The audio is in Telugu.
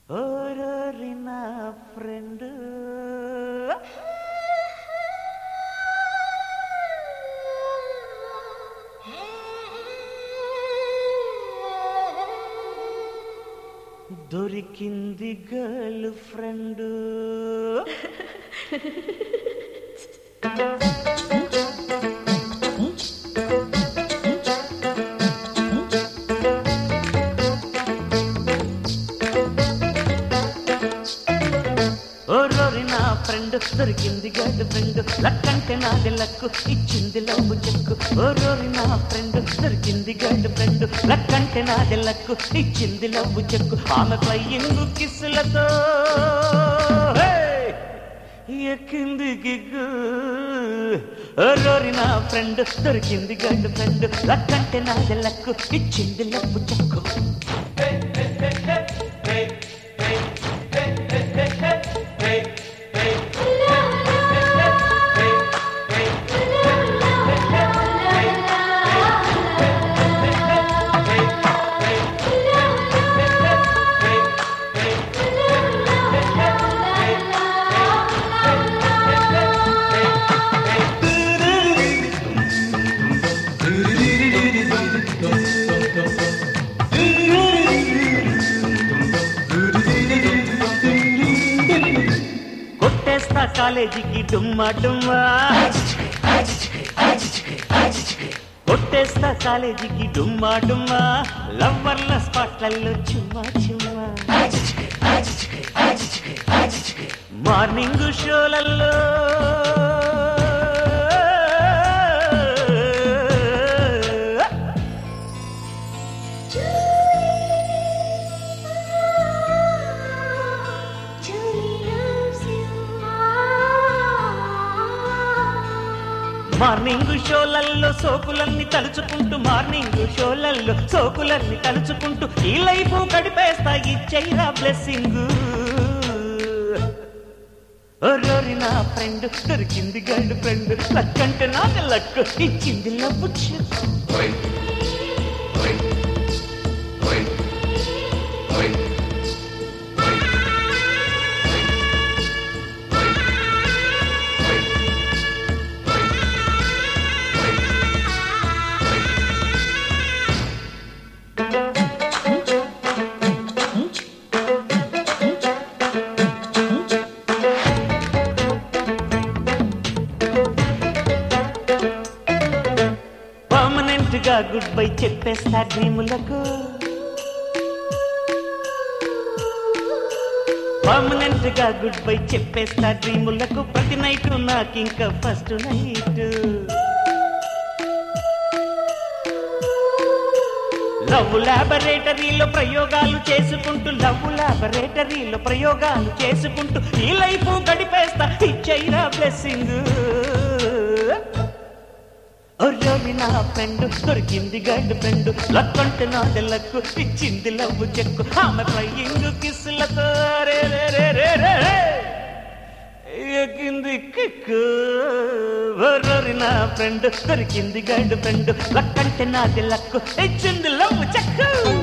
ఓరోరి నా ఫ్రెండ్ దొరికింది గర్ల్ ఫ్రెండ్ ఓరోరి నా ఫ్రెండ్ దొరికింది గర్ల్ ఫ్రెండ్ లక్కంటే నాది లక్కు ఇచ్చింది లవ్ చెక్కు ఓరోరి నా ఫ్రెండ్ దొరికింది గర్ల్ ఫ్రెండ్ లక్కంటే నాది లక్కు ఇచ్చింది లవ్ చెక్కు ఆమె పయ్యింగు కిస్సులతో హే! ఎక్కింది గిగ్గు ఓరోరి నా ఫ్రెండ్ దొరికింది గర్ల్ ఫ్రెండ్ లక్కంటే నాది లక్కు ఇచ్చింది లవ్ చెక్కు కొట్టేస్తా కాలేజీకి డుమ్మా డుమ్మా కొట్టేస్తా కాలేజీకి డుమ్మా డుమ్మా లవ్వర్ల స్పాట్లలో చుమ్మా చుమ్మా మార్నింగ్ షోలలో మార్నింగ్ షోలల్లో సోకులన్నీ తలుచుకుంటూ మార్నింగ్ షోలల్లో సోకులన్నీ తలుచుకుంటూ ఈ లైఫ్ గడిపేస్తా ఇచ్చైరా బ్లెస్సింగ్ ఓరోరి నా ఫ్రెండ్ దొరికింది గండు ఫ్రెండ్ లక్కంటే నాకు లక్ ఇచ్చింది లవ్ పర్మనెంట్ గా గుడ్ బై చెప్పేస్తా డ్రీములకు పర్మనెంట్ గా గుడ్ బై చెప్పేస్తా డ్రీములకు ప్రతి నైట్ నాకు ఇంకా ఫస్ట్ నైట్ లవ్ లాబొరేటరీలో ప్రయోగాలు చేసుకుంటూ లవ్ లాబొరేటరీలో ప్రయోగాలు చేసుకుంటూ ఈ లైఫ్ గడిపేస్తా ఇచ్చైరా బ్లెస్సింగ్ ఒర్రోని నా ఫ్రెండ్ దొరికింది గండు ఫ్రెండ్ లక్కంటే నాది లక్కు ఇచ్చింది లవ్ చెక్కు ఆమె ఫ్లయింగ్ కిస్సులతో రే రే రే రే రే రే. ఎక్కింది కిక్కు ఒర్రోరి నా ఫ్రెండ్ దొరికింది గండు ఫ్రెండ్ లక్కంటే నాది లక్కు ఇచ్చింది లవ్ చెక్కు